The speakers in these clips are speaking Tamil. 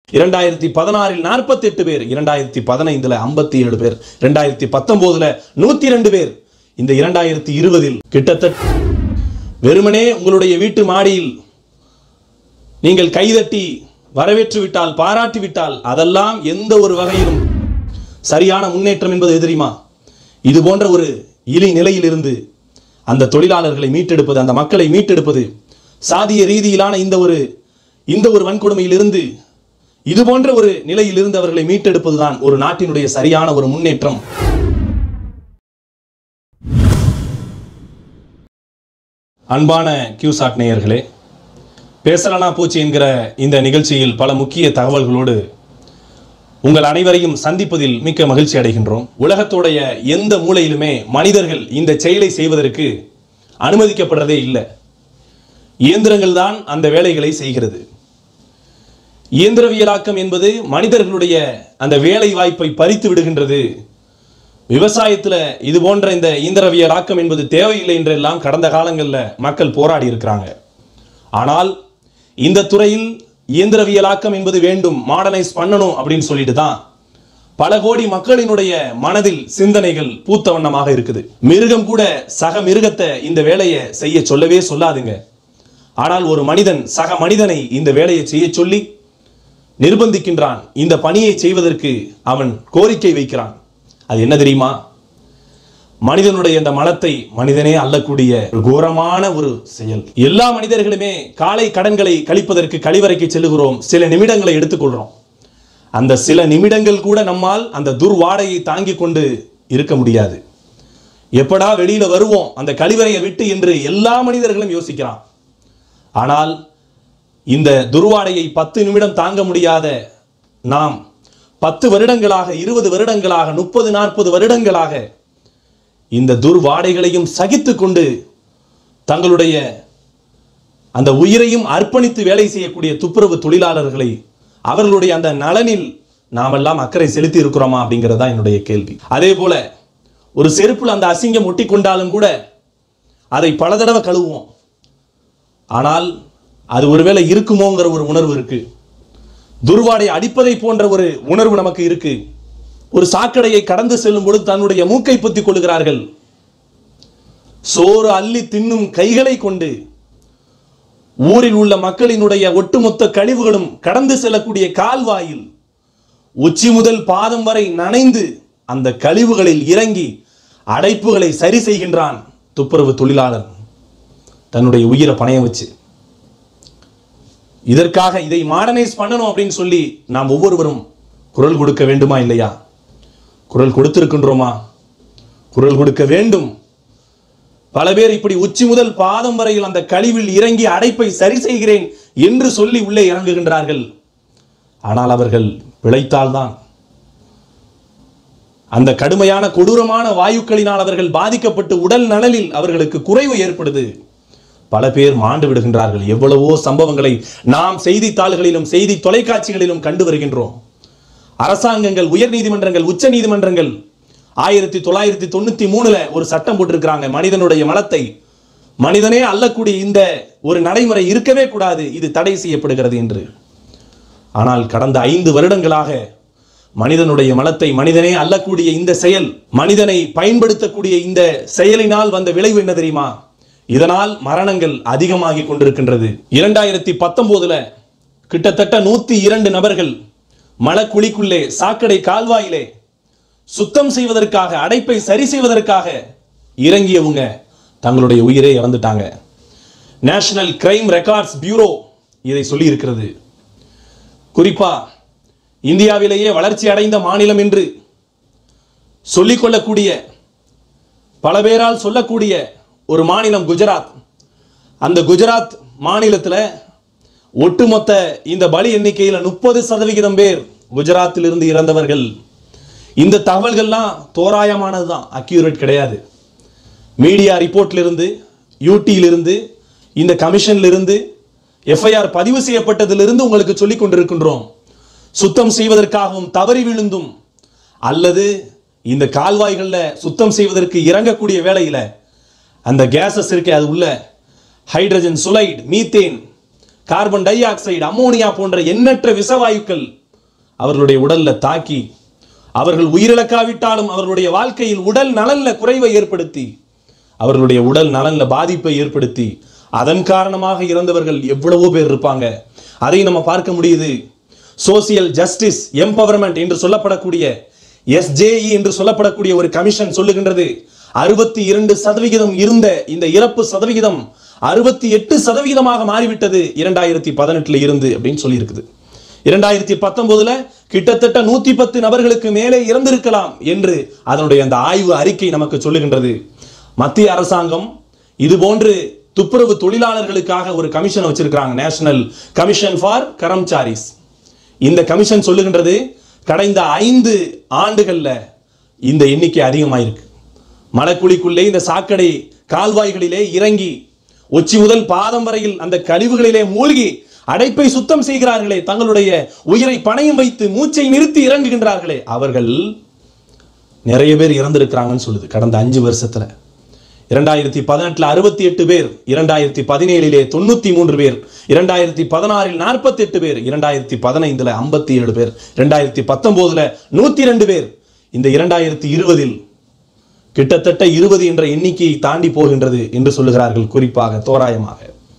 இரண்டாயிரத்தி பதினாறில் நாற்பத்தி எட்டு பேர் இரண்டாயிரத்தி பதினைந்துல ஐம்பத்தி ஏழு பேர் இரண்டாயிரத்தி பத்தொன்பதுல நூத்தி ரெண்டு பேர் இந்த இரண்டாயிரத்தி இருபதில் கிட்டத்தட்ட வெறுமனே உங்களுடைய வீட்டு மாடியில் நீங்கள் கைதட்டி வரவேற்று விட்டால் பாராட்டி விட்டால் அதெல்லாம் எந்த ஒரு வகையிலும் சரியான முன்னேற்றம் என்பது எது தெரியுமா இது போன்ற ஒரு இழி நிலையிலிருந்து அந்த தொழிலாளர்களை மீட்டெடுப்பது அந்த மக்களை மீட்டெடுப்பது சாதிய ரீதியிலான இந்த ஒரு இந்த ஒரு வன்கொடுமையிலிருந்து இது போன்ற ஒரு நிலையிலிருந்து அவர்களை மீட்டெடுப்பதுதான் ஒரு நாட்டினுடைய சரியான ஒரு முன்னேற்றம் அன்பான கியூசாட் நேயர்களே பேசலனா பூச்சி என்கிற இந்த நிகழ்ச்சியில் பல முக்கிய தகவல்களோடு உங்கள் அனைவரையும் சந்திப்பதில் மிக்க மகிழ்ச்சி அடைகின்றோம் உலகத்துடைய எந்த மூலையிலுமே மனிதர்கள் இந்த செயலை செய்வதற்கு அனுமதிக்கப்படுறதே இல்லை இயந்திரங்கள் தான் அந்த வேலைகளை செய்கிறது இயந்திரவியலாக்கம் என்பது மனிதர்களுடைய அந்த வேலை வாய்ப்பை பறித்து விடுகின்றது விவசாயத்துல இது போன்ற இந்த இயந்திரவியலாக்கம் என்பது தேவையில்லை என்றெல்லாம் கடந்த காலங்களில் மக்கள் போராடி இருக்கிறாங்க ஆனால் இந்த துறையில் இயந்திரவியலாக்கம் என்பது வேண்டும் மாடர்னைஸ் பண்ணணும் அப்படின்னு சொல்லிட்டு தான் பல கோடி மக்களினுடைய மனதில் சிந்தனைகள் பூத்த வண்ணமாக இருக்குது மிருகம் கூட சக மிருகத்தை இந்த வேலையை செய்ய சொல்லவே சொல்லாதுங்க ஆனால் ஒரு மனிதன் சக மனிதனை இந்த வேலையை செய்ய சொல்லி நிர்பந்திக்கின்றான் இந்த பணியை செய்வதற்கு அவன் கோரிக்கை வைக்கிறான் அது என்ன தெரியுமா மனிதனுடைய இந்த மலத்தை மனிதனே அள்ளக்கூடிய ஒரு கோரமான ஒரு செயல் எல்லா மனிதர்களுமே காலை கடன்களை கழிப்பதற்கு கழிவறைக்கு செல்லுகிறோம் சில நிமிடங்களை எடுத்துக்கொள்றோம் அந்த சில நிமிடங்கள் கூட நம்மால் அந்த துர்வாடையை தாங்கிக் கொண்டு இருக்க முடியாது எப்படா வெளியில வருவோம் அந்த கழிவறையை விட்டு என்று எல்லா மனிதர்களும் யோசிக்கிறான் ஆனால் இந்த துர்வாடையை பத்து நிமிடம் தாங்க முடியாத நாம் பத்து வருடங்களாக இருபது வருடங்களாக முப்பது நாற்பது வருடங்களாக இந்த துர்வாடைகளையும் சகித்து கொண்டு தங்களுடைய அந்த உயிரையும் அர்ப்பணித்து வேலை செய்யக்கூடிய துப்புரவு தொழிலாளர்களை அவர்களுடைய அந்த நலனில் நாமெல்லாம் அக்கறை செலுத்தி இருக்கிறோமா அப்படிங்கிறது தான் என்னுடைய கேள்வி அதே போல ஒரு செருப்புல அந்த அசிங்கம் ஒட்டி கொண்டாலும் கூட அதை பல தடவை கழுவுவோம் ஆனால் அது ஒருவேளை இருக்குமோங்கிற ஒரு உணர்வு இருக்கு துர்வாடை அடிப்பதை போன்ற ஒரு உணர்வு நமக்கு இருக்கு ஒரு சாக்கடையை கடந்து செல்லும் பொழுது தன்னுடைய மூக்கை பொத்திக் கொள்கிறார்கள் சோறு அள்ளி தின்னும் கைகளை கொண்டு ஊரில் உள்ள மக்களினுடைய ஒட்டுமொத்த கழிவுகளும் கடந்து செல்லக்கூடிய கால்வாயில் உச்சி முதல் பாதம் வரை நனைந்து அந்த கழிவுகளில் இறங்கி அடைப்புகளை சரி செய்கின்றான் துப்புரவு தொழிலாளர் தன்னுடைய உயிரை பணைய வச்சு இதற்காக இதை மாடர்னைஸ் பண்ணணும் அப்படின்னு சொல்லி நாம் ஒவ்வொருவரும் குரல் கொடுக்க வேண்டுமா இல்லையா குரல் கொடுத்திருக்கின்றோமா குரல் கொடுக்க வேண்டும் பல பேர் இப்படி உச்சி முதல் பாதம் வரையில் அந்த கழிவில் இறங்கி அடைப்பை சரி செய்கிறேன் என்று சொல்லி உள்ளே இறங்குகின்றார்கள் ஆனால் அவர்கள் பிழைத்தால்தான் அந்த கடுமையான கொடூரமான வாயுக்களினால் அவர்கள் பாதிக்கப்பட்டு உடல் நலனில் அவர்களுக்கு குறைவு ஏற்படுது பல பேர் மாண்டு விடுகின்றார்கள் எவ்வளவோ சம்பவங்களை நாம் செய்தித்தாள்களிலும் செய்தி தொலைக்காட்சிகளிலும் கண்டு வருகின்றோம் அரசாங்கங்கள் உயர் நீதிமன்றங்கள் உச்ச நீதிமன்றங்கள் ஆயிரத்தி தொள்ளாயிரத்தி தொண்ணூத்தி மூணுல ஒரு சட்டம் போட்டிருக்கிறாங்க மனிதனுடைய மலத்தை மனிதனே அள்ளக்கூடிய இந்த ஒரு நடைமுறை இருக்கவே கூடாது இது தடை செய்யப்படுகிறது என்று ஆனால் கடந்த ஐந்து வருடங்களாக மனிதனுடைய மலத்தை மனிதனே அள்ளக்கூடிய இந்த செயல் மனிதனை பயன்படுத்தக்கூடிய இந்த செயலினால் வந்த விளைவு என்ன தெரியுமா இதனால் மரணங்கள் அதிகமாகி கொண்டிருக்கின்றது இரண்டாயிரத்தி பத்தொன்பதுல கிட்டத்தட்ட நூத்தி இரண்டு நபர்கள் மலக்குழிக்குள்ளே சாக்கடை கால்வாயிலே சுத்தம் செய்வதற்காக அடைப்பை சரி செய்வதற்காக இறங்கியவங்க தங்களுடைய உயிரை இறந்துட்டாங்க நேஷனல் கிரைம் ரெக்கார்ட்ஸ் பியூரோ இதை சொல்லி இருக்கிறது குறிப்பா இந்தியாவிலேயே வளர்ச்சி அடைந்த மாநிலம் என்று சொல்லிக்கொள்ளக்கூடிய பல பேரால் சொல்லக்கூடிய ஒரு மாநிலம் குஜராத் அந்த குஜராத் மாநிலத்தில் ஒட்டுமொத்த இந்த பலி எண்ணிக்கையில் முப்பது சதவிகிதம் பேர் குஜராத்தில் இருந்து இறந்தவர்கள் இந்த தகவல்கள்லாம் தோராயமானது தான் அக்யூரேட் கிடையாது மீடியா ரிப்போர்ட்லிருந்து யூடியிலிருந்து இந்த கமிஷன்லிருந்து எஃப்ஐஆர் பதிவு செய்யப்பட்டதிலிருந்து உங்களுக்கு சொல்லிக் கொண்டிருக்கின்றோம் சுத்தம் செய்வதற்காகவும் தவறி விழுந்தும் அல்லது இந்த கால்வாய்களில் சுத்தம் செய்வதற்கு இறங்கக்கூடிய வேளையில அந்த கேஸஸ் இருக்கே அது உள்ள ஹைட்ரஜன் சுலைட் methane carbon dioxide ammonia போன்ற எண்ணற்ற விஷவாயுக்கள் அவர்களுடைய உடல்ல தாக்கி அவர்கள் உயிரிழக்காவிட்டாலும் அவர்களுடைய வாழ்க்கையில் உடல் நலன்ல குறைவை ஏற்படுத்தி அவர்களுடைய உடல் நலன்ல பாதிப்பை ஏற்படுத்தி அதன் காரணமாக இறந்தவர்கள் எவ்வளவோ பேர் இருப்பாங்க அதை நம்ம பார்க்க முடியுது சோசியல் ஜஸ்டிஸ் எம்பவர்மெண்ட் என்று சொல்லப்படக்கூடிய எஸ்ஜேஇ என்று சொல்லப்படக்கூடிய ஒரு கமிஷன் சொல்லுகின்றது அறுபத்தி இரண்டு சதவிகிதம் இருந்த இந்த இறப்பு சதவிகிதம் அறுபத்தி எட்டு சதவிகிதமாக மாறிவிட்டது இரண்டாயிரத்தி பதினெட்டுல இருந்து அப்படின்னு சொல்லியிருக்குது இரண்டாயிரத்தி பத்தொன்பதுல கிட்டத்தட்ட நூத்தி பத்து நபர்களுக்கு மேலே இறந்திருக்கலாம் என்று அதனுடைய அந்த ஆய்வு அறிக்கை நமக்கு சொல்லுகின்றது மத்திய அரசாங்கம் இது போன்று துப்புரவு தொழிலாளர்களுக்காக ஒரு கமிஷன் வச்சிருக்காங்க நேஷனல் கமிஷன் ஃபார் கரம்சாரிஸ் இந்த கமிஷன் சொல்லுகின்றது கடந்த ஐந்து ஆண்டுகள்ல இந்த எண்ணிக்கை அதிகமாயிருக்கு மலைக்குழிக்குள்ளே இந்த சாக்கடை கால்வாய்களிலே இறங்கி உச்சி முதல் பாதம் வரையில் அந்த கழிவுகளிலே மூழ்கி அடைப்பை சுத்தம் செய்கிறார்களே தங்களுடைய உயிரை பணையம் வைத்து மூச்சை நிறுத்தி இறங்குகின்றார்களே அவர்கள் நிறைய பேர் இறந்திருக்கிறாங்கன்னு சொல்லுது கடந்த அஞ்சு வருஷத்துல இரண்டாயிரத்தி பதினெட்டுல அறுபத்தி எட்டு பேர் இரண்டாயிரத்தி பதினேழிலே தொண்ணூத்தி மூன்று பேர் இரண்டாயிரத்தி பதினாறில் நாற்பத்தி எட்டு பேர் இரண்டாயிரத்தி பதினைந்துல ஐம்பத்தி ஏழு பேர் இரண்டாயிரத்தி பத்தொன்பதுல நூத்தி ரெண்டு பேர் இந்த இரண்டாயிரத்தி இருபதில் கிட்டத்தட்ட இருபது என்ற எண்ணிக்கையை தாண்டி போகின்றது என்று சொல்லுகிறார்கள் குறிப்பாக தோராயமாக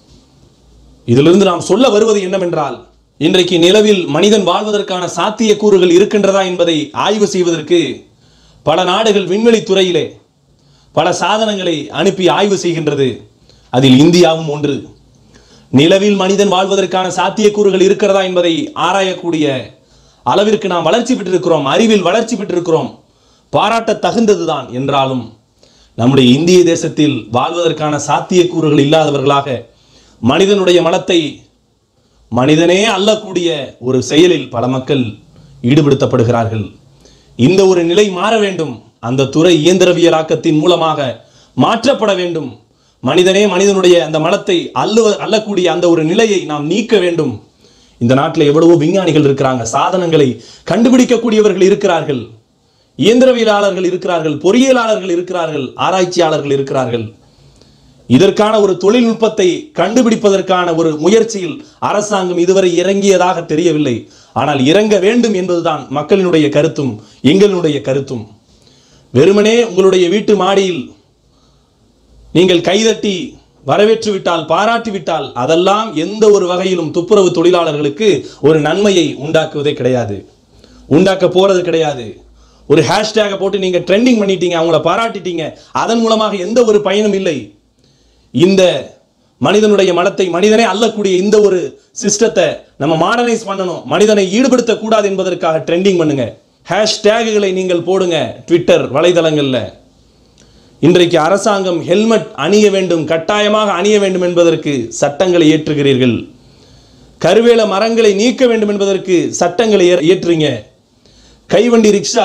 இதிலிருந்து நாம் சொல்ல வருவது என்னவென்றால் இன்றைக்கு நிலவில் மனிதன் வாழ்வதற்கான சாத்தியக்கூறுகள் இருக்கின்றதா என்பதை ஆய்வு செய்வதற்கு பல நாடுகள் விண்வெளி துறையிலே பல சாதனங்களை அனுப்பி ஆய்வு செய்கின்றது அதில் இந்தியாவும் ஒன்று நிலவில் மனிதன் வாழ்வதற்கான சாத்தியக்கூறுகள் இருக்கிறதா என்பதை ஆராயக்கூடிய அளவிற்கு நாம் வளர்ச்சி பெற்றிருக்கிறோம் அறிவில் வளர்ச்சி பெற்றிருக்கிறோம் பாராட்ட தகுந்ததுதான் என்றாலும் நம்முடைய இந்திய தேசத்தில் வாழ்வதற்கான சாத்தியக்கூறுகள் இல்லாதவர்களாக மனிதனுடைய மனத்தை மனிதனே அல்லக்கூடிய ஒரு செயலில் பல மக்கள் ஈடுபடுத்தப்படுகிறார்கள் இந்த ஒரு நிலை மாற வேண்டும் அந்த துறை இயந்திரவியலாக்கத்தின் மூலமாக மாற்றப்பட வேண்டும் மனிதனே மனிதனுடைய அந்த மனத்தை அல்லுவ அல்லக்கூடிய அந்த ஒரு நிலையை நாம் நீக்க வேண்டும் இந்த நாட்டில் எவ்வளவோ விஞ்ஞானிகள் இருக்கிறாங்க சாதனங்களை கண்டுபிடிக்கக்கூடியவர்கள் இருக்கிறார்கள் இயந்திரவியலாளர்கள் இருக்கிறார்கள் பொறியியலாளர்கள் இருக்கிறார்கள் ஆராய்ச்சியாளர்கள் இருக்கிறார்கள் இதற்கான ஒரு தொழில்நுட்பத்தை கண்டுபிடிப்பதற்கான ஒரு முயற்சியில் அரசாங்கம் இதுவரை இறங்கியதாக தெரியவில்லை ஆனால் இறங்க வேண்டும் என்பதுதான் மக்களினுடைய கருத்தும் எங்களுடைய கருத்தும் வெறுமனே உங்களுடைய வீட்டு மாடியில் நீங்கள் கைதட்டி வரவேற்று விட்டால் பாராட்டி விட்டால் அதெல்லாம் எந்த ஒரு வகையிலும் துப்புரவு தொழிலாளர்களுக்கு ஒரு நன்மையை உண்டாக்குவதே கிடையாது உண்டாக்க போறது கிடையாது ஒரு ஹேஷ்டேகை போட்டு நீங்க ட்ரெண்டிங் பண்ணிட்டீங்க அவங்கள பாராட்டிட்டீங்க அதன் மூலமாக எந்த ஒரு பயனும் இல்லை இந்த மனிதனுடைய மனத்தை மனிதனே அல்லக்கூடிய இந்த ஒரு சிஸ்டத்தை நம்ம மாடர்னைஸ் பண்ணணும் மனிதனை ஈடுபடுத்த கூடாது என்பதற்காக ட்ரெண்டிங் பண்ணுங்க ஹேஷ்டேகுகளை நீங்கள் போடுங்க ட்விட்டர் வலைதளங்கள்ல இன்றைக்கு அரசாங்கம் ஹெல்மெட் அணிய வேண்டும் கட்டாயமாக அணிய வேண்டும் என்பதற்கு சட்டங்களை ஏற்றுகிறீர்கள் கருவேல மரங்களை நீக்க வேண்டும் என்பதற்கு சட்டங்களை ஏ- ஏற்றுறீங்க கைவண்டி ரிக்ஷா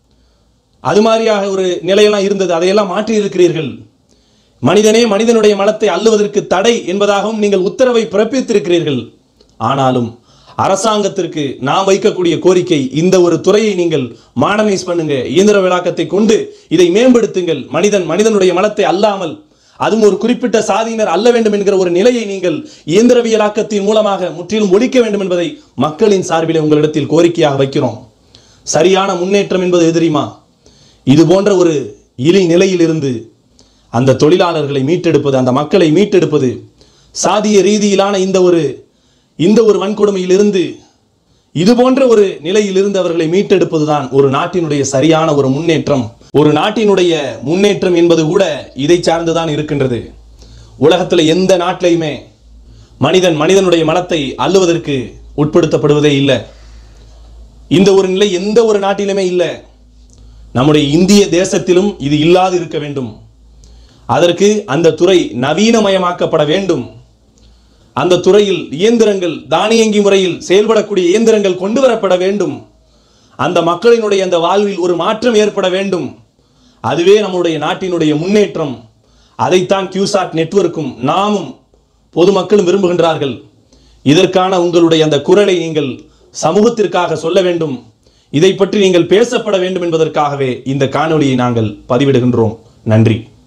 அது மாதிரியாக ஒரு நிலையெல்லாம் இருந்தது அதையெல்லாம் மாற்றி இருக்கிறீர்கள் மனிதனே மனிதனுடைய மனத்தை அள்ளுவதற்கு தடை என்பதாகவும் நீங்கள் உத்தரவை பிறப்பித்திருக்கிறீர்கள் ஆனாலும் அரசாங்கத்திற்கு நாம் வைக்கக்கூடிய கோரிக்கை இந்த ஒரு துறையை நீங்கள் மாடர்னைஸ் பண்ணுங்க இயந்திர விளாக்கத்தை கொண்டு இதை மேம்படுத்துங்கள் மனிதன் மனிதனுடைய மனத்தை அல்லாமல் அதுவும் ஒரு குறிப்பிட்ட சாதியினர் அல்ல வேண்டும் என்கிற ஒரு நிலையை நீங்கள் இயந்திரவியலாக்கத்தின் மூலமாக முற்றிலும் ஒழிக்க வேண்டும் என்பதை மக்களின் சார்பிலே உங்களிடத்தில் கோரிக்கையாக வைக்கிறோம் சரியான முன்னேற்றம் என்பது எது தெரியுமா இது போன்ற ஒரு இழி நிலையிலிருந்து அந்த தொழிலாளர்களை மீட்டெடுப்பது அந்த மக்களை மீட்டெடுப்பது சாதிய ரீதியிலான இந்த ஒரு இந்த ஒரு வன்கொடுமையிலிருந்து இது போன்ற ஒரு நிலையிலிருந்து அவர்களை மீட்டெடுப்பதுதான் ஒரு நாட்டினுடைய சரியான ஒரு முன்னேற்றம் ஒரு நாட்டினுடைய முன்னேற்றம் என்பது கூட இதை சார்ந்துதான் இருக்கின்றது உலகத்தில் எந்த நாட்டிலையுமே மனிதன் மனிதனுடைய மனத்தை அள்ளுவதற்கு உட்படுத்தப்படுவதே இல்லை இந்த ஒரு நிலை எந்த ஒரு நாட்டிலுமே இல்லை நம்முடைய இந்திய தேசத்திலும் இது இல்லாது இருக்க வேண்டும் அதற்கு அந்த துறை நவீனமயமாக்கப்பட வேண்டும் அந்த துறையில் இயந்திரங்கள் தானியங்கி முறையில் செயல்படக்கூடிய இயந்திரங்கள் கொண்டு வரப்பட வேண்டும் அந்த மக்களினுடைய அந்த வாழ்வில் ஒரு மாற்றம் ஏற்பட வேண்டும் அதுவே நம்முடைய நாட்டினுடைய முன்னேற்றம் அதைத்தான் கியூசாட் நெட்வொர்க்கும் நாமும் பொதுமக்களும் விரும்புகின்றார்கள் இதற்கான உங்களுடைய அந்த குரலை நீங்கள் சமூகத்திற்காக சொல்ல வேண்டும் இதை பற்றி நீங்கள் பேசப்பட வேண்டும் என்பதற்காகவே இந்த காணொளியை நாங்கள் பதிவிடுகின்றோம் நன்றி